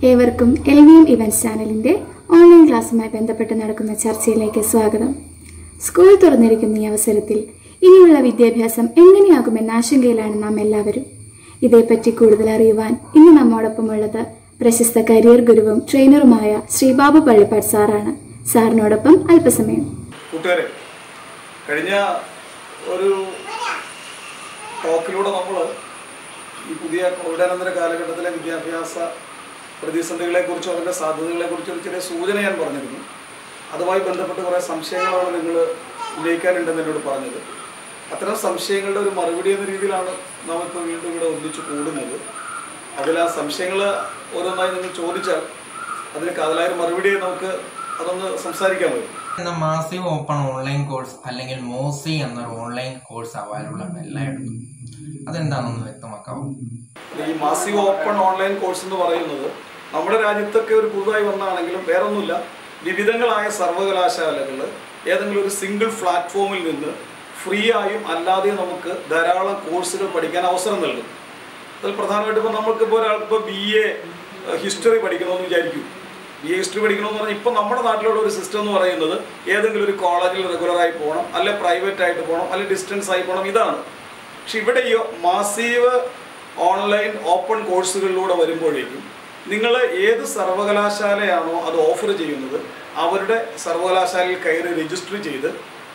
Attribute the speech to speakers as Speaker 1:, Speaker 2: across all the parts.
Speaker 1: ഏവർക്കും L V M events ചാനലിൻ്റെ online ക്ലാസ്സുമായി ബന്ധപ്പെട്ട് നടക്കുന്ന ചർച്ചയിലേക്ക് സ്വാഗതം സ്കൂൾ തുറന്നിരിക്കുന്ന ഈ അവസരത്തിൽ ഇനിയുള്ള വിദ്യാഭ്യാസം എങ്ങനെയാകുമെന്ന ആശങ്കയിലാണ് നാം എല്ലാവരും ഇതേപ്പറ്റി കൂടുതൽ അറിയുവാൻ ഇന്ന് നമ്മോടൊപ്പമുള്ളത് പ്രശസ്ത കരിയർ ഗുരുവും ട്രെയിനറുമായ ശ്രീ ബാബു പള്ളിപ്പാട് സാറാണ് സാറിനോടൊപ്പം അല്പസമയം
Speaker 2: കൂട്ടുകാരെ കഴിഞ്ഞ ഒരു ടോക്കിലൂടെ നമ്മൾ ഈ പുതിയ കോവിഡാനന്തര കാലഘട്ടത്തിലെ വിദ്യാഭ്യാസ പ്രതിസന്ധികളെക്കുറിച്ചും അതിൻ്റെ സാധ്യതകളെക്കുറിച്ചും ഒരു ചെറിയ സൂചന ഞാൻ പറഞ്ഞിരുന്നു അതുമായി ബന്ധപ്പെട്ട് കുറേ സംശയങ്ങളാണ് നിങ്ങൾ ഉന്നയിക്കാനുണ്ടെന്ന് എന്നോട് പറഞ്ഞത് അത്തരം സംശയങ്ങളുടെ ഒരു മറുപടി എന്ന രീതിയിലാണ് നാം ഇപ്പോൾ വീണ്ടും ഇവിടെ ഒന്നിച്ച് കൂടുന്നത് അതിൽ ആ സംശയങ്ങൾ ഓരോന്നായി നിങ്ങൾ ചോദിച്ചാൽ അതിന് കാതലായ ഒരു മറുപടി നമുക്ക് അതൊന്ന് സംസാരിക്കാൻ പറ്റും
Speaker 3: എന്ന മാസീവ് ഓപ്പൺ ഓൺലൈൻ കോഴ്സ് അല്ലെങ്കിൽ മോസി എന്നൊരു ഓൺലൈൻ കോഴ്സ് അവൈലബിൾ ആണ് എല്ലായിടത്തും അതെന്താണെന്ന് വ്യക്തമാക്കാവോ
Speaker 2: ഈ മാസീവ് ഓപ്പൺ ഓൺലൈൻ കോഴ്സ് എന്ന് പറയുന്നത് നമ്മുടെ രാജ്യത്തൊക്കെ ഒരു പുതുതായി വന്നാണെങ്കിലും വേറൊന്നുമില്ല വിവിധങ്ങളായ സർവകലാശാലകൾ ഏതെങ്കിലും ഒരു സിംഗിൾ പ്ലാറ്റ്ഫോമിൽ നിന്ന് ഫ്രീ ആയും അല്ലാതെയും നമുക്ക് ധാരാളം കോഴ്സുകൾ പഠിക്കാൻ അവസരം നൽകും അതിൽ പ്രധാനമായിട്ടും ഇപ്പോൾ നമുക്കിപ്പോൾ ഒരാൾക്ക് ഇപ്പോൾ ബി എ ഹിസ്റ്ററി പഠിക്കണമെന്ന് വിചാരിക്കും ബി എ ഹിസ്റ്ററി പഠിക്കണമെന്ന് പറഞ്ഞാൽ ഇപ്പോൾ നമ്മുടെ നാട്ടിലുള്ള ഒരു സിസ്റ്റം എന്ന് പറയുന്നത് ഏതെങ്കിലും ഒരു കോളേജിൽ റെഗുലറായി പോകണം അല്ലെ പ്രൈവറ്റ് ആയിട്ട് പോകണം അല്ലെ ഡിസ്റ്റൻസ് ആയി പോകണം ഇതാണ് പക്ഷെ ഇവിടെ ഈ മാസീവ് ഓൺലൈൻ ഓപ്പൺ കോഴ്സുകളിലൂടെ വരുമ്പോഴേക്കും നിങ്ങൾ ഏത് സർവകലാശാലയാണോ അത് ഓഫർ ചെയ്യുന്നത് അവരുടെ സർവകലാശാലയിൽ കയറി രജിസ്റ്റർ ചെയ്ത്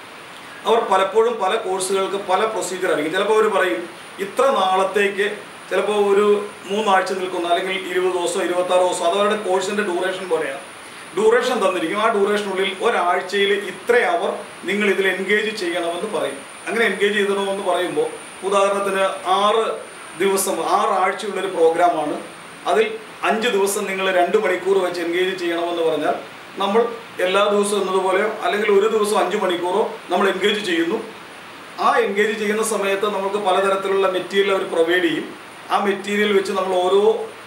Speaker 2: അവർ പലപ്പോഴും പല കോഴ്സുകൾക്ക് പല പ്രൊസീജിയർ ആയിരിക്കും ചിലപ്പോൾ അവർ പറയും ഇത്ര നാളത്തേക്ക് ചിലപ്പോൾ ഒരു മൂന്നാഴ്ച നിൽക്കുന്ന അല്ലെങ്കിൽ ഇരുപത് ദിവസം ഇരുപത്താറ് ദിവസം അത് അവരുടെ കോഴ്സിൻ്റെ ഡ്യൂറേഷൻ പോലെയാണ് ഡ്യൂറേഷൻ തന്നിരിക്കും ആ ഡ്യൂറേഷനുള്ളിൽ ഒരാഴ്ചയിൽ ഇത്ര അവർ നിങ്ങൾ ഇതിൽ എൻഗേജ് ചെയ്യണമെന്ന് പറയും അങ്ങനെ എൻഗേജ് ചെയ്യണമെന്ന് പറയുമ്പോൾ ഉദാഹരണത്തിന് ആറ് ദിവസം ആറാഴ്ചയുള്ളൊരു പ്രോഗ്രാമാണ് അതിൽ അഞ്ച് ദിവസം നിങ്ങൾ രണ്ട് മണിക്കൂർ വെച്ച് എൻഗേജ് ചെയ്യണമെന്ന് പറഞ്ഞാൽ നമ്മൾ എല്ലാ ദിവസവും എന്നതുപോലെയോ അല്ലെങ്കിൽ ഒരു ദിവസം അഞ്ച് മണിക്കൂറോ നമ്മൾ എൻഗേജ് ചെയ്യുന്നു ആ എൻഗേജ് ചെയ്യുന്ന സമയത്ത് നമുക്ക് പലതരത്തിലുള്ള മെറ്റീരിയൽ അവർ പ്രൊവൈഡ് ചെയ്യും ആ മെറ്റീരിയൽ വെച്ച് നമ്മൾ ഓരോ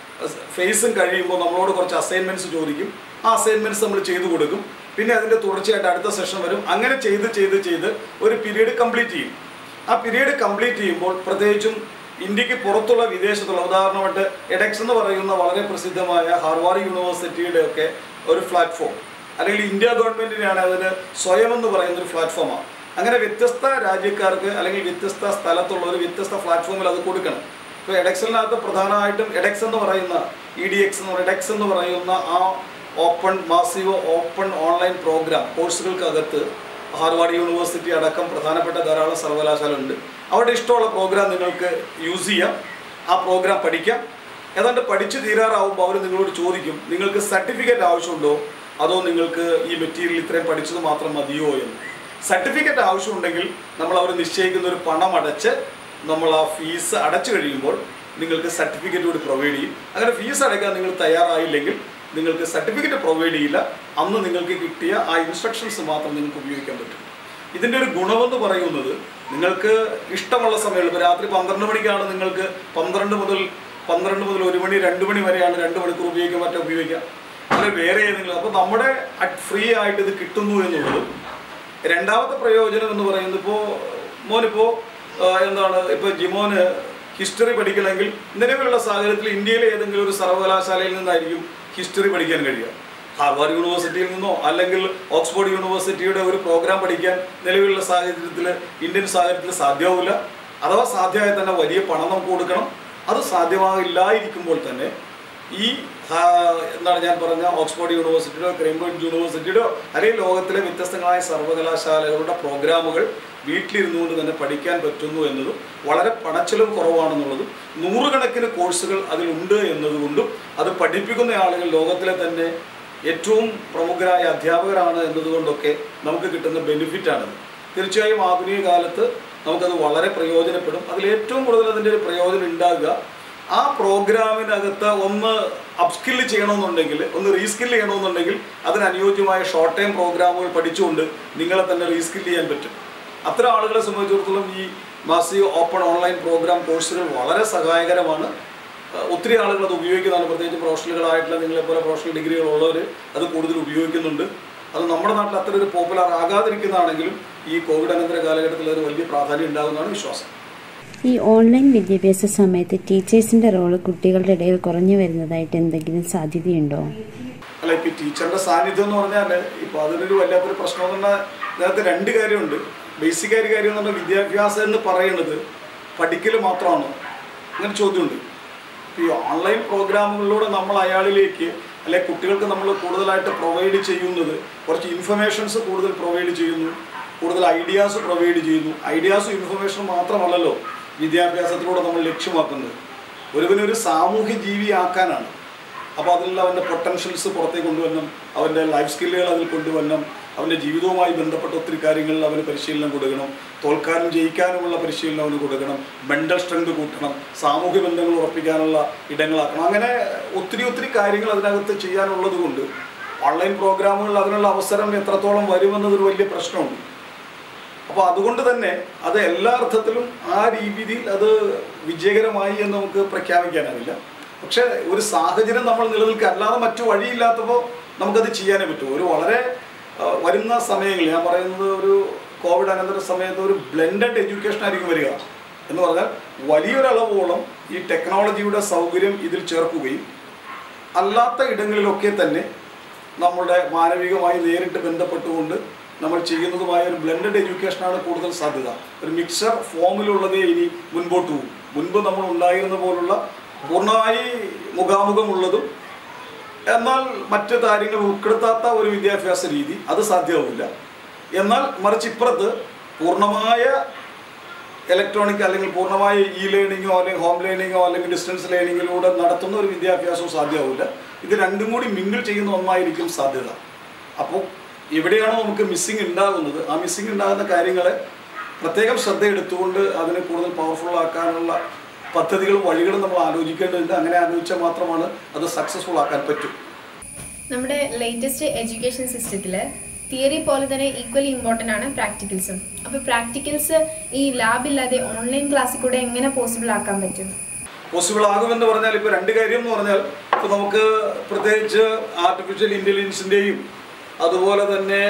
Speaker 2: ഫേസും കഴിയുമ്പോൾ നമ്മളോട് കുറച്ച് അസൈൻമെൻറ്റ്സ് ചോദിക്കും ആ അസൈൻമെൻറ്റ്സ് നമ്മൾ ചെയ്തു കൊടുക്കും പിന്നെ അതിൻ്റെ തുടർച്ചയായിട്ട് അടുത്ത സെഷൻ വരും അങ്ങനെ ചെയ്ത് ചെയ്ത് ചെയ്ത് ഒരു പീരീഡ് കംപ്ലീറ്റ് ചെയ്യും ആ പീരീഡ് കംപ്ലീറ്റ് ചെയ്യുമ്പോൾ പ്രത്യേകിച്ചും ഇന്ത്യക്ക് പുറത്തുള്ള വിദേശത്തുള്ള ഉദാഹരണമായിട്ട് എഡെക്സ് എന്ന് പറയുന്ന വളരെ പ്രസിദ്ധമായ ഹാർവാർഡ് യൂണിവേഴ്സിറ്റിയുടെ ഒക്കെ ഒരു പ്ലാറ്റ്ഫോം അല്ലെങ്കിൽ ഇന്ത്യ ഗവൺമെൻറ്റിനെയാണ് അതിന് സ്വയം എന്ന് പറയുന്ന ഒരു പ്ലാറ്റ്ഫോമാണ് അങ്ങനെ വ്യത്യസ്ത രാജ്യക്കാർക്ക് അല്ലെങ്കിൽ വ്യത്യസ്ത സ്ഥലത്തുള്ള ഒരു വ്യത്യസ്ത പ്ലാറ്റ്ഫോമിൽ അത് കൊടുക്കണം ഇപ്പോൾ എഡെക്സിനകത്ത് പ്രധാനമായിട്ടും എഡെക്സ് എന്ന് പറയുന്ന ഇ ഡി എക്സ് എന്ന് പറയുന്ന എഡെക്സ് എന്ന് പറയുന്ന ആ open massive open online programme കോഴ്സുകൾക്കകത്ത് ഹാർവാർഡ് യൂണിവേഴ്സിറ്റി അടക്കം പ്രധാനപ്പെട്ട ധാരാളം സർവകലാശാല ഉണ്ട് അവരുടെ ഇഷ്ടമുള്ള പ്രോഗ്രാം നിങ്ങൾക്ക് യൂസ് ചെയ്യാം ആ പ്രോഗ്രാം പഠിക്കാം ഏതാണ്ട് പഠിച്ചു തീരാറാവുമ്പോൾ അവർ നിങ്ങളോട് ചോദിക്കും നിങ്ങൾക്ക് സർട്ടിഫിക്കറ്റ് ആവശ്യമുണ്ടോ അതോ നിങ്ങൾക്ക് ഈ മെറ്റീരിയൽ ഇത്രയും പഠിച്ചത് മാത്രം മതിയോ എന്ന് സർട്ടിഫിക്കറ്റ് ആവശ്യമുണ്ടെങ്കിൽ നമ്മൾ അവർ നിശ്ചയിക്കുന്ന ഒരു പണം അടച്ച് നമ്മൾ ആ ഫീസ് അടച്ചു കഴിയുമ്പോൾ നിങ്ങൾക്ക് സർട്ടിഫിക്കറ്റ് കൂടി പ്രൊവൈഡ് ചെയ്യും അങ്ങനെ ഫീസ് അടയ്ക്കാൻ നിങ്ങൾ തയ്യാറായില്ലെങ്കിൽ നിങ്ങൾക്ക് സർട്ടിഫിക്കറ്റ് പ്രൊവൈഡ് ചെയ്യില്ല അന്ന് നിങ്ങൾക്ക് കിട്ടിയ ആ ഇൻസ്ട്രക്ഷൻസ് മാത്രം നിങ്ങൾക്ക് ഉപയോഗിക്കാൻ പറ്റും ഇതിൻ്റെ ഒരു ഗുണമെന്ന് പറയുന്നത് നിങ്ങൾക്ക് ഇഷ്ടമുള്ള സമയങ്ങൾ ഇപ്പോൾ രാത്രി പന്ത്രണ്ട് മണിക്കാണ് നിങ്ങൾക്ക് പന്ത്രണ്ട് മുതൽ പന്ത്രണ്ട് മുതൽ ഒരു മണി രണ്ട് മണി വരെയാണ് രണ്ട് മണിക്കൂർ ഉപയോഗിക്കാൻ മറ്റേ ഉപയോഗിക്കാം അല്ലെങ്കിൽ വേറെ ഏതെങ്കിലും അപ്പോൾ നമ്മുടെ ഫ്രീ ആയിട്ട് ഇത് കിട്ടുന്നു എന്നുള്ളത് രണ്ടാമത്തെ പ്രയോജനം എന്ന് പറയുന്നത് ഇപ്പോൾ മോനിപ്പോൾ എന്താണ് ഇപ്പോൾ ജിമോന് ഹിസ്റ്ററി പഠിക്കണമെങ്കിൽ നിലവിലുള്ള സാഹചര്യത്തിൽ ഇന്ത്യയിലെ ഏതെങ്കിലും ഒരു സർവകലാശാലയിൽ നിന്നായിരിക്കും ഹിസ്റ്ററി പഠിക്കാൻ കഴിയുക ഹാർവാർഡ് യൂണിവേഴ്സിറ്റിയിൽ നിന്നോ അല്ലെങ്കിൽ ഓക്സ്ഫോർഡ് യൂണിവേഴ്സിറ്റിയുടെ ഒരു പ്രോഗ്രാം പഠിക്കാൻ നിലവിലുള്ള സാഹചര്യത്തിൽ ഇന്ത്യൻ സാഹചര്യത്തിൽ സാധ്യമാവില്ല അഥവാ സാധ്യമായി തന്നെ വലിയ പണം നമുക്ക് കൊടുക്കണം അത് സാധ്യമാകില്ലായിരിക്കുമ്പോൾ തന്നെ ഈ ആ, എന്താണ് ഞാൻ പറഞ്ഞ ഓക്സ്ഫോർഡ് യൂണിവേഴ്സിറ്റിയുടെയോ കേംബ്രിഡ്ജ് യൂണിവേഴ്സിറ്റിയുടെയോ അല്ലെങ്കിൽ ലോകത്തിലെ വ്യത്യസ്തങ്ങളായ സർവകലാശാലകളുടെ പ്രോഗ്രാമുകൾ വീട്ടിലിരുന്നുകൊണ്ട് തന്നെ പഠിക്കാൻ പറ്റുന്നു എന്നതും വളരെ പണച്ചെലവ് കുറവാണെന്നുള്ളതും നൂറുകണക്കിന് കോഴ്സുകൾ അതിലുണ്ട് എന്നതുകൊണ്ടും അത് പഠിപ്പിക്കുന്ന ആളുകൾ ലോകത്തിലെ തന്നെ ഏറ്റവും പ്രമുഖരായ അധ്യാപകരാണ് എന്നതുകൊണ്ടൊക്കെ നമുക്ക് കിട്ടുന്ന ബെനിഫിറ്റാണത് തീർച്ചയായും ആധുനിക കാലത്ത് നമുക്കത് വളരെ പ്രയോജനപ്പെടും അതിൽ ഏറ്റവും കൂടുതൽ അതിൻ്റെ ഒരു പ്രയോജനം ഉണ്ടാകുക ആ പ്രോഗ്രാമിനകത്ത് ഒന്ന് അപ്സ്കില്ല് ചെയ്യണമെന്നുണ്ടെങ്കിൽ ഒന്ന് റീസ്കില്ല് ചെയ്യണമെന്നുണ്ടെങ്കിൽ അതിന് അനുയോജ്യമായ ഷോർട്ട് ടൈം പ്രോഗ്രാമുകൾ പഠിച്ചുകൊണ്ട് നിങ്ങളെ തന്നെ റീസ്കില്ല് ചെയ്യാൻ പറ്റും അത്തരം ആളുകളെ സംബന്ധിച്ചിടത്തോളം ഈ മാസീവ് ഓപ്പൺ ഓൺലൈൻ പ്രോഗ്രാം കോഴ്സുകൾ വളരെ സഹായകരമാണ് അഹ് ഒത്തിരി ആളുകൾ അത് ഉപയോഗിക്കുന്നതാണ് പ്രത്യേകിച്ച് പ്രൊഫഷണലുകളായിട്ടുള്ള നിങ്ങളെപ്പോലെ പ്രൊഫഷണൽ ഡിഗ്രികളുള്ളവർ അത് കൂടുതൽ ഉപയോഗിക്കുന്നുണ്ട് അത് നമ്മുടെ നാട്ടിൽ അത്ര ഒരു പോപ്പുലർ ആകാതിരിക്കുന്നതാണെങ്കിലും ഈ കോവിഡ് അനന്തര കാലഘട്ടത്തിൽ അതിന് വലിയ പ്രാധാന്യം ഉണ്ടാകുന്നതാണ് വിശ്വാസം
Speaker 4: ഈ ഓൺലൈൻ വിദ്യാഭ്യാസ സമയത്ത് ടീച്ചേഴ്സിന്റെ റോള് കുട്ടികളുടെ ഇടയിൽ കുറഞ്ഞു വരുന്നതായിട്ട് എന്തെങ്കിലും സാധ്യതയുണ്ടോ
Speaker 2: അല്ല ഇപ്പൊ ഈ ടീച്ചറുടെ സാന്നിധ്യം എന്ന് പറഞ്ഞാൽ ഇപ്പൊ അതിനൊരു വല്ലാത്തൊരു പ്രശ്നം എന്ന് പറഞ്ഞാൽ ഇതിനകത്ത് രണ്ട് കാര്യമുണ്ട് ബേസിക് ആയ കാര്യം എന്ന് പറഞ്ഞാൽ വിദ്യാഭ്യാസം എന്ന് പറയുന്നത് പഠിക്കൽ മാത്രമാണോ അങ്ങനെ ചോദ്യമുണ്ട് ഇപ്പൊ ഈ ഓൺലൈൻ പ്രോഗ്രാമുകളിലൂടെ നമ്മൾ അയാളിലേക്ക് അല്ലെ കുട്ടികൾക്ക് നമ്മൾ കൂടുതലായിട്ട് പ്രൊവൈഡ് ചെയ്യുന്നത് കുറച്ച് ഇൻഫർമേഷൻസ് കൂടുതൽ പ്രൊവൈഡ് ചെയ്യുന്നു കൂടുതൽ ഐഡിയാസ് പ്രൊവൈഡ് ചെയ്യുന്നു ഐഡിയാസും ഇൻഫർമേഷനും മാത്രമല്ലല്ലോ വിദ്യാഭ്യാസത്തിലൂടെ നമ്മൾ ലക്ഷ്യമാക്കുന്നത് ഒരുവനൊരു സാമൂഹ്യ ജീവിയാക്കാനാണ് അപ്പോൾ അതിലുള്ള അവൻ്റെ പൊട്ടൻഷ്യൽസ് പുറത്തേക്ക് കൊണ്ടുവരണം അവൻ്റെ ലൈഫ് സ്കില്ലുകൾ അതിൽ കൊണ്ടുവരണം അവൻ്റെ ജീവിതവുമായി ബന്ധപ്പെട്ട ഒത്തിരി കാര്യങ്ങളിൽ അവന് പരിശീലനം കൊടുക്കണം തോൽക്കാനും ജയിക്കാനുമുള്ള പരിശീലനം അവന് കൊടുക്കണം മെൻ്റൽ സ്ട്രെങ്ത് കൂട്ടണം സാമൂഹ്യ ബന്ധങ്ങൾ ഉറപ്പിക്കാനുള്ള ഇടങ്ങളാക്കണം അങ്ങനെ ഒത്തിരി ഒത്തിരി കാര്യങ്ങൾ അതിനകത്ത് ചെയ്യാനുള്ളത് കൊണ്ട് ഓൺലൈൻ പ്രോഗ്രാമുകളിൽ അതിനുള്ള അവസരം എത്രത്തോളം വരുമെന്നതൊരു വലിയ പ്രശ്നമുണ്ട് അപ്പോൾ അതുകൊണ്ട് തന്നെ അത് എല്ലാ അർത്ഥത്തിലും ആ രീതിയിൽ അത് വിജയകരമായി എന്ന് നമുക്ക് പ്രഖ്യാപിക്കാനാവില്ല പക്ഷേ ഒരു സാഹചര്യം നമ്മൾ നിലനിൽക്കുക അല്ലാതെ മറ്റു വഴിയില്ലാത്തപ്പോൾ നമുക്കത് ചെയ്യാനേ പറ്റൂ ഒരു വളരെ ആ, വരുന്ന സമയങ്ങളിൽ ഞാൻ പറയുന്നത് ഒരു കോവിഡ് അനന്തര സമയത്ത് ഒരു ബ്ലെൻഡഡ് എഡ്യൂക്കേഷൻ ആയിരിക്കും വരിക എന്ന് പറഞ്ഞാൽ വലിയൊരളവോളം ഈ ടെക്നോളജിയുടെ സൗകര്യം ഇതിൽ ചേർക്കുകയും അല്ലാത്ത ഇടങ്ങളിലൊക്കെ തന്നെ നമ്മുടെ മാനവികമായി നേരിട്ട് ബന്ധപ്പെട്ടുകൊണ്ട് നമ്മൾ ചെയ്യുന്നതുമായ ഒരു ബ്ലെൻഡഡ് എഡ്യൂക്കേഷനാണ് കൂടുതൽ സാധ്യത ഒരു മിക്സർ ഫോമിലുള്ളതേ ഇനി മുൻപോട്ട് പോകും മുൻപ് നമ്മൾ ഉണ്ടായിരുന്ന പോലുള്ള പൂർണ്ണമായി മുഖാമുഖമുള്ളതും എന്നാൽ മറ്റു കാര്യങ്ങൾ ഉൾപ്പെടുത്താത്ത ഒരു വിദ്യാഭ്യാസ രീതി അത് സാധ്യമാവില്ല എന്നാൽ മറിച്ച് ഇപ്പുറത്ത് പൂർണ്ണമായ ഇലക്ട്രോണിക് അല്ലെങ്കിൽ പൂർണ്ണമായ ഇ ലേണിങ്ങോ അല്ലെങ്കിൽ ഹോം ലേണിങ്ങോ അല്ലെങ്കിൽ ഡിസ്റ്റൻസ് ലേണിങ്ങിലൂടെ നടത്തുന്ന ഒരു വിദ്യാഭ്യാസവും സാധ്യമാവില്ല ഇത് രണ്ടും കൂടി മിങ്കിൾ ചെയ്യുന്ന ഒന്നായിരിക്കും സാധ്യത അപ്പോൾ എവിടെയാണോ നമുക്ക് മിസ്സിങ് ഉണ്ടാകുന്നത് ആ മിസ്സിങ് ഉണ്ടാകുന്ന കാര്യങ്ങളെ പ്രത്യേകം ശ്രദ്ധ എടുത്തുകൊണ്ട് അതിനെ കൂടുതൽ പവർഫുൾ ആക്കാനുള്ള പദ്ധതികളും വഴികളും നമ്മൾ ആലോചിക്കേണ്ടതുണ്ട് അങ്ങനെ ആലോചിച്ചാൽ മാത്രമാണ് അത് സക്സസ്ഫുൾ ആക്കാൻ പറ്റും
Speaker 5: നമ്മുടെ ലേറ്റസ്റ്റ് എഡ്യൂക്കേഷൻ സിസ്റ്റത്തിൽ തിയറി പോലെ തന്നെ ഈക്വലി ഇമ്പോർട്ടൻ്റ് ആണ് പ്രാക്ടിക്കൽസും അപ്പോൾ പ്രാക്ടിക്കൽസ് ഈ ലാബില്ലാതെ ഓൺലൈൻ ക്ലാസ്സിൽ കൂടെ എങ്ങനെ പോസിബിൾ ആക്കാൻ പറ്റും
Speaker 2: പോസിബിൾ ആകുമെന്ന് പറഞ്ഞാൽ ഇപ്പോൾ രണ്ട് കാര്യം എന്ന് പറഞ്ഞാൽ ഇപ്പോൾ നമുക്ക് പ്രത്യേകിച്ച് ആർട്ടിഫിഷ്യൽ ഇൻ്റലിജൻസിൻ്റെയും അതുപോലെ തന്നെ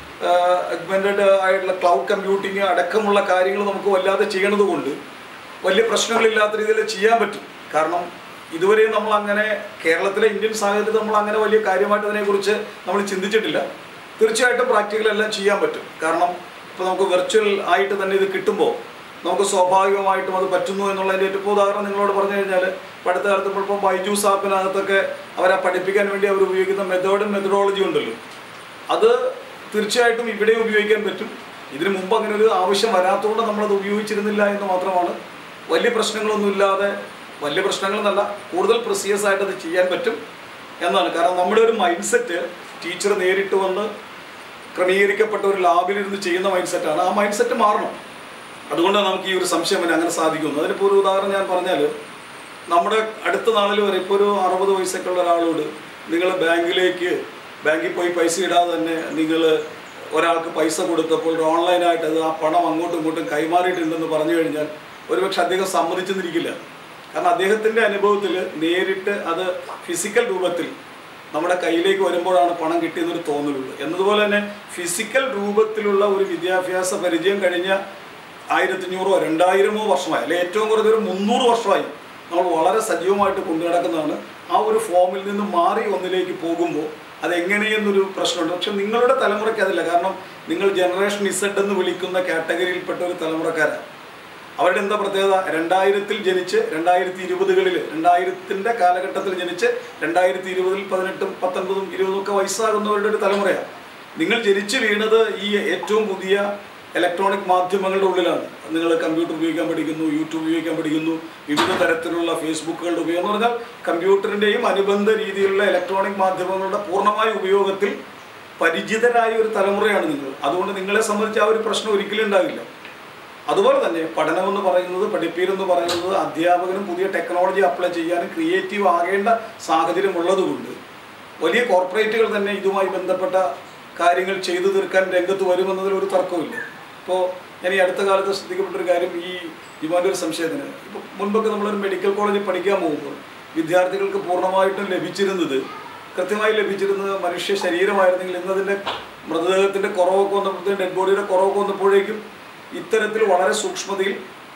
Speaker 2: അഗ്മെൻറ്റഡ് ആയിട്ടുള്ള ക്ലൗഡ് കമ്പ്യൂട്ടിങ് അടക്കമുള്ള കാര്യങ്ങൾ നമുക്ക് വല്ലാതെ ചെയ്യണത് കൊണ്ട് വലിയ പ്രശ്നങ്ങളില്ലാത്ത രീതിയിൽ ചെയ്യാൻ പറ്റും കാരണം ഇതുവരെയും നമ്മൾ അങ്ങനെ കേരളത്തിലെ ഇന്ത്യൻ സാഹചര്യത്തിൽ നമ്മൾ അങ്ങനെ വലിയ കാര്യമായിട്ട് അതിനെക്കുറിച്ച് നമ്മൾ ചിന്തിച്ചിട്ടില്ല തീർച്ചയായിട്ടും പ്രാക്ടിക്കൽ എല്ലാം ചെയ്യാൻ പറ്റും കാരണം ഇപ്പോൾ നമുക്ക് വെർച്വൽ ആയിട്ട് തന്നെ ഇത് കിട്ടുമ്പോൾ നമുക്ക് സ്വാഭാവികമായിട്ടും അത് പറ്റുന്നു എന്നുള്ളതിൻ്റെ ഏറ്റവും ഉദാഹരണം നിങ്ങളോട് പറഞ്ഞു കഴിഞ്ഞാൽ ഇപ്പോൾ അടുത്ത കാലത്ത് ഇപ്പോൾ ബൈജൂസ് ആപ്പിനകത്തൊക്കെ അവരെ പഠിപ്പിക്കാൻ വേണ്ടി അവർ ഉപയോഗിക്കുന്ന മെത്തേഡും മെത്തഡോളജി ഉണ്ടല്ലോ അത് തീർച്ചയായിട്ടും ഇവിടെ ഉപയോഗിക്കാൻ പറ്റും ഇതിനു മുമ്പ് അങ്ങനെ ഒരു ആവശ്യം വരാത്തതുകൊണ്ട് നമ്മളത് ഉപയോഗിച്ചിരുന്നില്ല എന്ന് മാത്രമാണ് വലിയ പ്രശ്നങ്ങളൊന്നുമില്ലാതെ വലിയ പ്രശ്നങ്ങളെന്നല്ല കൂടുതൽ പ്രിസിയസ് ആയിട്ട് അത് ചെയ്യാൻ പറ്റും എന്നാണ് കാരണം നമ്മുടെ ഒരു മൈൻഡ് സെറ്റ് ടീച്ചർ നേരിട്ട് വന്ന് ക്രമീകരിക്കപ്പെട്ട ഒരു ലാബിലിരുന്ന് ചെയ്യുന്ന മൈൻഡ് സെറ്റാണ് ആ മൈൻഡ് സെറ്റ് മാറണം അതുകൊണ്ടാണ് നമുക്ക് ഈ ഒരു സംശയം വരെ അങ്ങനെ സാധിക്കുന്നു അതിനിപ്പോൾ ഒരു ഉദാഹരണം ഞാൻ പറഞ്ഞാൽ നമ്മുടെ അടുത്ത നാളിൽ വരെ ഇപ്പോൾ ഒരു അറുപത് വയസ്സൊക്കെ ഉള്ള ഒരാളോട് നിങ്ങൾ ബാങ്കിലേക്ക് ബാങ്കിൽ പോയി പൈസ ഇടാതെ തന്നെ നിങ്ങൾ ഒരാൾക്ക് പൈസ കൊടുത്തപ്പോൾ ഒരു ഓൺലൈനായിട്ട് അത് ആ പണം അങ്ങോട്ടും ഇങ്ങോട്ടും കൈമാറിയിട്ടുണ്ടെന്ന് പറഞ്ഞു കഴിഞ്ഞാൽ ഒരുപക്ഷെ അദ്ദേഹം സമ്മതിച്ചെന്നിരിക്കില്ല കാരണം അദ്ദേഹത്തിൻ്റെ അനുഭവത്തിൽ നേരിട്ട് അത് ഫിസിക്കൽ രൂപത്തിൽ നമ്മുടെ കയ്യിലേക്ക് വരുമ്പോഴാണ് പണം കിട്ടിയെന്നൊരു തോന്നലുള്ളൂ എന്നതുപോലെ തന്നെ ഫിസിക്കൽ രൂപത്തിലുള്ള ഒരു വിദ്യാഭ്യാസ പരിചയം കഴിഞ്ഞ ആയിരത്തഞ്ഞൂറോ രണ്ടായിരമോ വർഷമായി അല്ലെ ഏറ്റവും കുറഞ്ഞ ഒരു മുന്നൂറ് വർഷമായി നമ്മൾ വളരെ സജീവമായിട്ട് കൊണ്ടു നടക്കുന്നതാണ് ആ ഒരു ഫോമിൽ നിന്ന് മാറി ഒന്നിലേക്ക് പോകുമ്പോൾ അതെങ്ങനെയെന്നൊരു പ്രശ്നമുണ്ട് പക്ഷെ നിങ്ങളുടെ തലമുറയ്ക്ക് അതില്ല കാരണം നിങ്ങൾ ജനറേഷൻ ഇസഡ് എന്ന് വിളിക്കുന്ന കാറ്റഗറിയിൽപ്പെട്ട ഒരു തലമുറക്കാരാണ് അവരുടെ എന്താ പ്രത്യേകത രണ്ടായിരത്തിൽ ജനിച്ച് രണ്ടായിരത്തി ഇരുപതുകളിൽ രണ്ടായിരത്തിൻ്റെ കാലഘട്ടത്തിൽ ജനിച്ച് രണ്ടായിരത്തി ഇരുപതിൽ പതിനെട്ടും പത്തൊൻപതും ഇരുപതും ഒക്കെ വയസ്സാകുന്നവരുടെ ഒരു തലമുറയാണ് നിങ്ങൾ ജനിച്ച് വീണത് ഈ ഏറ്റവും പുതിയ ഇലക്ട്രോണിക് മാധ്യമങ്ങളുടെ ഉള്ളിലാണ് നിങ്ങൾ കമ്പ്യൂട്ടർ ഉപയോഗിക്കാൻ പഠിക്കുന്നു യൂട്യൂബ് ഉപയോഗിക്കാൻ പഠിക്കുന്നു വിവിധ തരത്തിലുള്ള ഫേസ്ബുക്കുകളുടെ ഉപയോഗം എന്ന് പറഞ്ഞാൽ കമ്പ്യൂട്ടറിൻ്റെയും അനുബന്ധ രീതിയിലുള്ള ഇലക്ട്രോണിക് മാധ്യമങ്ങളുടെ പൂർണ്ണമായ ഉപയോഗത്തിൽ പരിചിതരായ ഒരു തലമുറയാണ് നിങ്ങൾ അതുകൊണ്ട് നിങ്ങളെ സംബന്ധിച്ച് ആ ഒരു പ്രശ്നം ഒരിക്കലും ഉണ്ടാകില്ല അതുപോലെ തന്നെ പഠനമെന്ന് പറയുന്നത് പഠിപ്പീരെന്ന് പറയുന്നത് അധ്യാപകനും പുതിയ ടെക്നോളജി അപ്ലൈ ചെയ്യാനും ക്രിയേറ്റീവ് ആകേണ്ട സാഹചര്യം ഉള്ളതുകൊണ്ട് വലിയ കോർപ്പറേറ്റുകൾ തന്നെ ഇതുമായി ബന്ധപ്പെട്ട കാര്യങ്ങൾ ചെയ്തു തീർക്കാൻ രംഗത്ത് വരുമെന്നതിൽ ഒരു തർക്കമില്ല ഇപ്പോൾ ഞാൻ ഈ അടുത്ത കാലത്ത് ശ്രദ്ധിക്കപ്പെട്ടൊരു കാര്യം ഈ ജിമാൻ്റെ ഒരു സംശയത്തിന് ഇപ്പോൾ മുൻപൊക്കെ നമ്മളൊരു മെഡിക്കൽ കോളേജിൽ പഠിക്കാൻ പോകുമ്പോൾ വിദ്യാർത്ഥികൾക്ക് പൂർണ്ണമായിട്ടും ലഭിച്ചിരുന്നത് കൃത്യമായി ലഭിച്ചിരുന്നത് മനുഷ്യ ശരീരമായിരുന്നെങ്കിൽ ഇന്നതിൻ്റെ മൃതദേഹത്തിൻ്റെ കുറവൊക്കെ വന്നപ്പോഴത്തേക്കും ഡെഡ് ബോഡിയുടെ കുറവൊക്കെ വന്നപ്പോഴേക്കും ഇത്തരത്തിൽ വളരെ സൂക്ഷ്മതയിൽ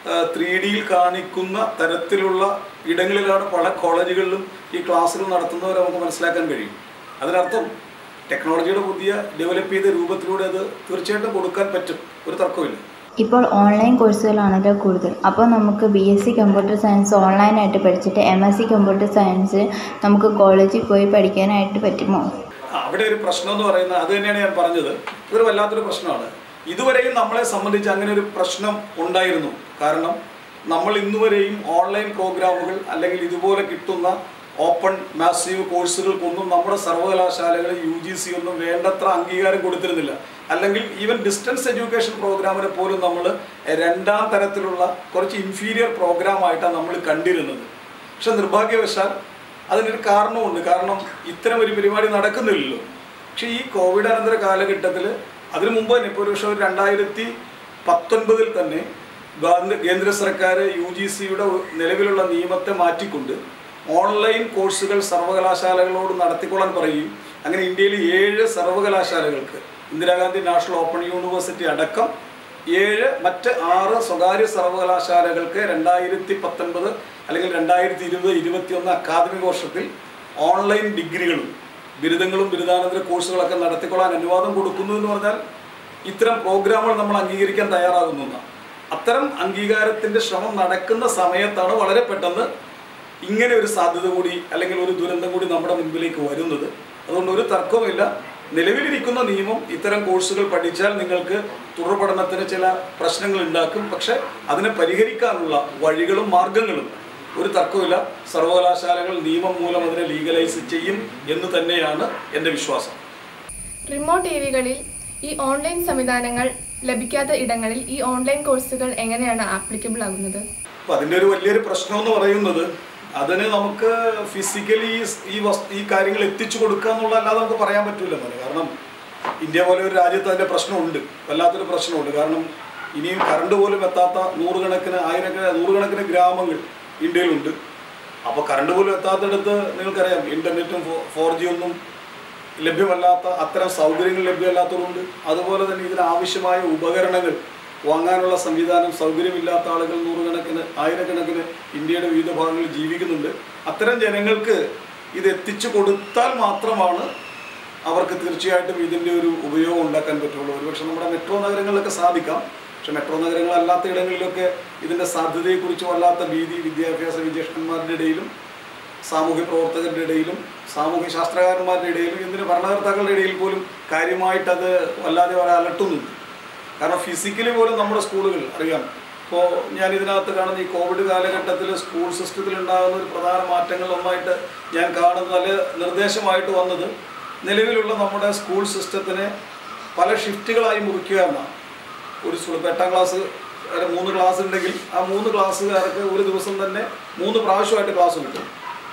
Speaker 2: ത്രീ ഡിയിൽ കാണിക്കുന്ന തരത്തിലുള്ള ഇടങ്ങളിലാണ് പല കോളേജുകളിലും ഈ ക്ലാസ്സുകൾ നടത്തുന്നവരെ നമുക്ക് മനസ്സിലാക്കാൻ കഴിയും അതിനർത്ഥം ടെക്നോളജിയുടെ പുതിയ ഡെവലപ്പ് ചെയ്ത രൂപത്തിലൂടെ അത് തീർച്ചയായിട്ടും കൊടുക്കാൻ പറ്റും ഒരു തർക്കമില്ല
Speaker 6: ഇപ്പോൾ ഓൺലൈൻ കോഴ്സുകളാണല്ലോ കൂടുതൽ അപ്പോൾ നമുക്ക് B S C computer science ഓൺലൈനായിട്ട് പഠിച്ചിട്ട് M S C computer science നമുക്ക് കോളേജിൽ പോയി പഠിക്കാനായിട്ട് പറ്റുമോ
Speaker 2: അവിടെ ഒരു പ്രശ്നം എന്ന് പറയുന്നത് അത് തന്നെയാണ് ഞാൻ പറഞ്ഞത് ഇതൊരു വല്ലാത്തൊരു പ്രശ്നമാണ് ഇതുവരെയും നമ്മളെ സംബന്ധിച്ച് അങ്ങനെ ഒരു പ്രശ്നം ഉണ്ടായിരുന്നു കാരണം നമ്മൾ ഇന്നുവരെയും ഓൺലൈൻ പ്രോഗ്രാമുകൾ അല്ലെങ്കിൽ ഇതുപോലെ കിട്ടുന്ന ഓപ്പൺ മാസീവ് കോഴ്സുകൾക്കൊന്നും നമ്മുടെ സർവകലാശാലകൾ യു ജി സി ഒന്നും വേണ്ടത്ര അംഗീകാരം കൊടുത്തിരുന്നില്ല അല്ലെങ്കിൽ ഈവൻ ഡിസ്റ്റൻസ് എഡ്യൂക്കേഷൻ പ്രോഗ്രാമിനെ പോലും നമ്മൾ രണ്ടാം തരത്തിലുള്ള കുറച്ച് ഇൻഫീരിയർ പ്രോഗ്രാമായിട്ടാണ് നമ്മൾ കണ്ടിരുന്നത് പക്ഷെ നിർഭാഗ്യവശാൽ അതിനൊരു കാരണമുണ്ട് കാരണം ഇത്തരം ഒരു പരിപാടി നടക്കുന്നില്ലല്ലോ പക്ഷേ ഈ കോവിഡ് അനന്തര കാലഘട്ടത്തിൽ അതിനു മുമ്പ് തന്നെ ഇപ്പോൾ ഒരു പക്ഷേ ഒരു രണ്ടായിരത്തി പത്തൊൻപതിൽ തന്നെ ഗാന്ധ- കേന്ദ്ര സർക്കാർ യു ജി സിയുടെ നിലവിലുള്ള നിയമത്തെ മാറ്റിക്കൊണ്ട് ഓൺലൈൻ കോഴ്സുകൾ സർവകലാശാലകളോട് നടത്തിക്കൊള്ളാൻ പറയുകയും അങ്ങനെ ഇന്ത്യയിൽ ഏഴ് സർവകലാശാലകൾക്ക് ഇന്ദിരാഗാന്ധി നാഷണൽ ഓപ്പൺ യൂണിവേഴ്സിറ്റി അടക്കം ഏഴ് മറ്റ് ആറ് സ്വകാര്യ സർവകലാശാലകൾക്ക് രണ്ടായിരത്തി പത്തൊൻപത് അല്ലെങ്കിൽ രണ്ടായിരത്തി ഇരുപത് ഇരുപത്തിയൊന്ന് അക്കാദമിക വർഷത്തിൽ ഓൺലൈൻ ഡിഗ്രികളും ബിരുദങ്ങളും ബിരുദാനന്തര കോഴ്സുകളൊക്കെ നടത്തിക്കൊള്ളാൻ അനുവാദം കൊടുക്കുന്നു എന്ന് പറഞ്ഞാൽ ഇത്തരം പ്രോഗ്രാമുകൾ നമ്മൾ അംഗീകരിക്കാൻ തയ്യാറാകുന്നു എന്നാണ്. അത്തരം അംഗീകാരത്തിന്റെ ശ്രമം നടക്കുന്ന സമയത്താണ് വളരെ പെട്ടെന്ന് ഇങ്ങനെ ഒരു സാധ്യത കൂടി അല്ലെങ്കിൽ ഒരു ദുരന്തം കൂടി നമ്മുടെ മുൻപിലേക്ക് വരുന്നത് അതുകൊണ്ട് ഒരു തർക്കവുമില്ല നിലവിലിരിക്കുന്ന നിയമം ഇത്തരം കോഴ്സുകൾ പഠിച്ചാൽ നിങ്ങൾക്ക് തുടർ പഠനത്തിന് ചില പ്രശ്നങ്ങൾ ഉണ്ടാക്കും പക്ഷെ അതിനെ പരിഹരിക്കാനുള്ള വഴികളും മാർഗങ്ങളും ഒരു തർക്കവുമില്ല സർവകലാശാലകൾ നിയമം മൂലം അതിനെ ലീഗലൈസ് ചെയ്യും എന്ന് തന്നെയാണ് എൻ്റെ വിശ്വാസം
Speaker 7: റിമോട്ട് ഏരിയകളിൽ ഈ ഓൺലൈൻ സംവിധാനങ്ങൾ ലഭിക്കാത്ത ഇടങ്ങളിൽ ഈ ഓൺലൈൻ കോഴ്സുകൾ എങ്ങനെയാണ് ആപ്ലിക്കബിൾ ആകുന്നത്
Speaker 2: അപ്പൊ അതിന്റെ ഒരു വലിയൊരു പ്രശ്നം എന്ന് പറയുന്നത് അതിന് നമുക്ക് ഫിസിക്കലി ഈ വസ്തു ഈ കാര്യങ്ങൾ എത്തിച്ചു കൊടുക്കുക എന്നുള്ള അല്ലാതെ നമുക്ക് പറയാൻ പറ്റൂല മോനെ കാരണം ഇന്ത്യ പോലെ ഒരു രാജ്യത്ത് അതിന്റെ പ്രശ്നമുണ്ട് വല്ലാത്തൊരു പ്രശ്നമുണ്ട് കാരണം ഇനിയും കറണ്ട് പോലും എത്താത്ത നൂറുകണക്കിന് ആയിരക്കണക്കിന് നൂറുകണക്കിന് ഗ്രാമങ്ങൾ ഇന്ത്യയിലുണ്ട് അപ്പോൾ കറണ്ട് പോലും എത്താത്തിടത്ത് നിങ്ങൾക്കറിയാം ഇന്റർനെറ്റും ഫോർ ജി ഒന്നും ലഭ്യമല്ലാത്ത അത്തരം സൗകര്യങ്ങൾ ലഭ്യമല്ലാത്തതുകൊണ്ട് അതുപോലെ തന്നെ ഇതിന് ആവശ്യമായ ഉപകരണങ്ങൾ വാങ്ങാനുള്ള സംവിധാനം സൗകര്യമില്ലാത്ത ആളുകൾ നൂറുകണക്കിന് ആയിരക്കണക്കിന് ഇന്ത്യയുടെ വിവിധ ഭാഗങ്ങളിൽ ജീവിക്കുന്നുണ്ട് അത്തരം ജനങ്ങൾക്ക് ഇത് എത്തിച്ചു കൊടുത്താൽ മാത്രമാണ് അവർക്ക് തീർച്ചയായിട്ടും ഇതിൻ്റെ ഒരു ഉപയോഗം ഉണ്ടാക്കാൻ പറ്റുള്ളൂ ഒരുപക്ഷെ നമ്മുടെ മെട്രോ നഗരങ്ങളിലൊക്കെ സാധിക്കാം പക്ഷെ മെട്രോ നഗരങ്ങളല്ലാത്ത ഇടങ്ങളിലൊക്കെ ഇതിൻ്റെ സാധ്യതയെക്കുറിച്ച് വല്ലാത്ത ഭീതി വിദ്യാഭ്യാസ വിജയന്മാരുടെ ഇടയിലും സാമൂഹ്യ പ്രവർത്തകരുടെ ഇടയിലും സാമൂഹ്യ ശാസ്ത്രകാരന്മാരുടെ ഇടയിലും എന്തിന് ഭരണകർത്താക്കളുടെ ഇടയിൽ പോലും കാര്യമായിട്ട് അത് വല്ലാതെ അവരെ അലട്ടുന്നുണ്ട് കാരണം ഫിസിക്കലി പോലും നമ്മുടെ സ്കൂളുകൾ അറിയാം ഇപ്പോൾ ഞാൻ ഇതിനകത്ത് കാണുന്ന ഈ കോവിഡ് കാലഘട്ടത്തിൽ സ്കൂൾ സിസ്റ്റത്തിൽ ഉണ്ടാകുന്ന ഒരു പ്രധാന മാറ്റങ്ങൾ ഒന്നായിട്ട് ഞാൻ കാണുന്നത് നല്ല നിർദ്ദേശമായിട്ട് വന്നത് നിലവിലുള്ള നമ്മുടെ സ്കൂൾ സിസ്റ്റത്തിനെ പല ഷിഫ്റ്റുകളായി മുറിക്കുക എന്നാണ് ഒരു സ്കൂൾ ഇപ്പോൾ എട്ടാം ക്ലാസ് വരെ മൂന്ന് ക്ലാസ് ഉണ്ടെങ്കിൽ ആ മൂന്ന് ക്ലാസ്സുകാർക്ക് ഒരു ദിവസം തന്നെ മൂന്ന് പ്രാവശ്യമായിട്ട് ക്ലാസ് കിട്ടും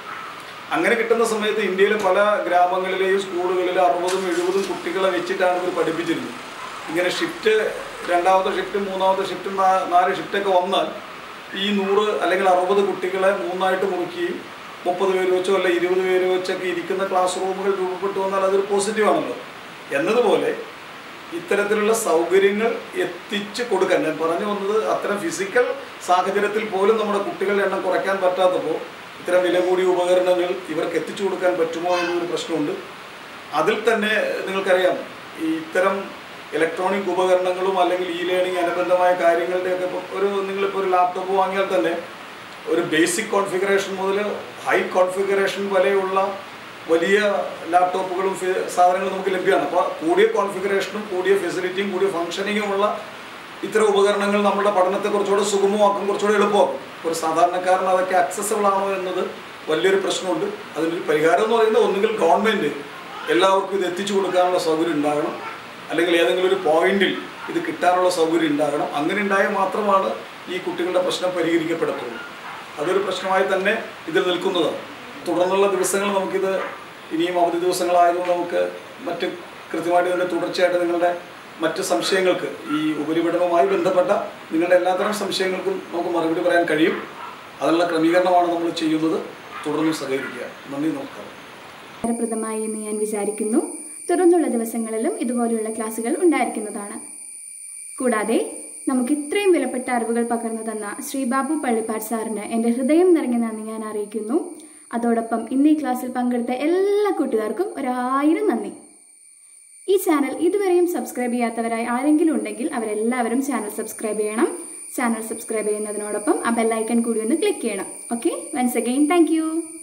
Speaker 2: അങ്ങനെ കിട്ടുന്ന സമയത്ത് ഇന്ത്യയിലെ പല ഗ്രാമങ്ങളിലെയും സ്കൂളുകളിൽ അറുപതും എഴുപതും കുട്ടികളെ വെച്ചിട്ടാണ് ഇവർ പഠിപ്പിച്ചിരുന്നത് ഇങ്ങനെ ഷിഫ്റ്റ് രണ്ടാമത്തെ ഷിഫ്റ്റ് മൂന്നാമത്തെ ഷിഫ്റ്റ് നാല് ഷിഫ്റ്റൊക്കെ വന്നാൽ ഈ നൂറ് അല്ലെങ്കിൽ അറുപത് കുട്ടികളെ മൂന്നായിട്ട് മുറിക്കുകയും മുപ്പത് പേര് വെച്ചോ അല്ല ഇരുപത് പേര് വെച്ചൊക്കെ ഇരിക്കുന്ന ക്ലാസ് റൂമുകൾ രൂപപ്പെട്ടു വന്നാൽ അതൊരു പോസിറ്റീവ് ആണല്ലോ എന്നതുപോലെ ഇത്തരത്തിലുള്ള സൗകര്യങ്ങൾ എത്തിച്ചു കൊടുക്കാൻ ഞാൻ പറഞ്ഞു വന്നത് അത്തരം ഫിസിക്കൽ സാഹചര്യത്തിൽ പോലും നമ്മുടെ കുട്ടികളുടെ എണ്ണം കുറയ്ക്കാൻ പറ്റാത്തപ്പോൾ ഇത്തരം വില കൂടിയ ഉപകരണങ്ങൾ ഇവർക്ക് എത്തിച്ചു കൊടുക്കാൻ പറ്റുമോ എന്നൊരു പ്രശ്നമുണ്ട് അതിൽ തന്നെ നിങ്ങൾക്കറിയാം ഈ ഇത്തരം ഇലക്ട്രോണിക് ഉപകരണങ്ങളും അല്ലെങ്കിൽ ഇ ലേണിംഗ് അനുബന്ധമായ കാര്യങ്ങളുടെയൊക്കെ ഇപ്പോൾ ഒരു നിങ്ങളിപ്പോൾ ഒരു ലാപ്ടോപ്പ് വാങ്ങിയാൽ തന്നെ ഒരു ബേസിക് കോൺഫിഗറേഷൻ മുതൽ ഹൈ കോൺഫിഗറേഷൻ വരെയുള്ള വലിയ ലാപ്ടോപ്പുകളും ഫി- സാധനങ്ങളും നമുക്ക് ലഭ്യമാണ് അപ്പോൾ കൂടിയ കോൺഫിഗറേഷനും കൂടിയ ഫെസിലിറ്റിയും കൂടിയ ഫംഗ്ഷനിങ്ങുമുള്ള ഇത്തരം ഉപകരണങ്ങൾ നമ്മുടെ പഠനത്തെ കുറച്ചുകൂടെ സുഗമമാക്കും കുറച്ചുകൂടെ എളുപ്പമാക്കും ഒരു സാധാരണക്കാരന് അതൊക്കെ അക്സസബിൾ ആണോ എന്നത് വലിയൊരു പ്രശ്നമുണ്ട് അതിനൊരു പരിഹാരം എന്ന് പറയുന്നത് ഒന്നുകിൽ ഗവൺമെൻറ് എല്ലാവർക്കും ഇത് എത്തിച്ചു കൊടുക്കാനുള്ള സൗകര്യം ഉണ്ടാകണം അല്ലെങ്കിൽ ഏതെങ്കിലും ഒരു പോയിന്റിൽ ഇത് കിട്ടാനുള്ള സൗകര്യം ഉണ്ടാകണം അങ്ങനെ ഉണ്ടായാൽ മാത്രമാണ് ഈ കുട്ടികളുടെ പ്രശ്നം പരിഹരിക്കപ്പെടത്തുള്ളൂ അതൊരു പ്രശ്നമായി തന്നെ ഇതിൽ നിൽക്കുന്നതാണ് തുടർന്നുള്ള ദിവസങ്ങൾ നമുക്കിത് ഇനിയും അവധി ദിവസങ്ങളായതുകൊണ്ട് നമുക്ക് മറ്റ് കൃത്യമായിട്ട് ഇതിൻ്റെ തുടർച്ചയായിട്ട് നിങ്ങളുടെ മറ്റ് സംശയങ്ങൾക്ക് ഈ ഉപരിപഠനവുമായി ബന്ധപ്പെട്ട നിങ്ങളുടെ എല്ലാത്തരം സംശയങ്ങൾക്കും നമുക്ക് മറുപടി പറയാൻ കഴിയും അതിനുള്ള ക്രമീകരണമാണ് നമ്മൾ ചെയ്യുന്നത് തുടർന്ന് സഹകരിക്കുക നന്ദി നമസ്കാരം
Speaker 1: ഉപകാരപ്രദമായി എന്ന് ഞാൻ വിചാരിക്കുന്നു തുടർന്നുള്ള ദിവസങ്ങളിലും ഇതുപോലെയുള്ള ക്ലാസുകൾ ഉണ്ടായിരിക്കുന്നതാണ് കൂടാതെ നമുക്ക് ഇത്രയും വിലപ്പെട്ട അറിവുകൾ പകർന്നു തന്ന ശ്രീ ബാബു പള്ളിപ്പാട് സാറിന് എൻ്റെ ഹൃദയം നിറഞ്ഞ നന്ദി ഞാൻ അറിയിക്കുന്നു അതോടൊപ്പം ഇന്ന് ഈ ക്ലാസ്സിൽ പങ്കെടുത്ത എല്ലാ കൂട്ടുകാർക്കും ഒരായിരം നന്ദി ഈ ചാനൽ ഇതുവരെയും സബ്സ്ക്രൈബ് ചെയ്യാത്തവരായി ആരെങ്കിലും ഉണ്ടെങ്കിൽ അവരെല്ലാവരും ചാനൽ സബ്സ്ക്രൈബ് ചെയ്യണം ചാനൽ സബ്സ്ക്രൈബ് ചെയ്യുന്നതിനോടൊപ്പം ആ ബെല്ലൈക്കൺ കൂടി ഒന്ന് ക്ലിക്ക് ചെയ്യണം ഓക്കെ വൺസ് അഗെയിൻ താങ്ക്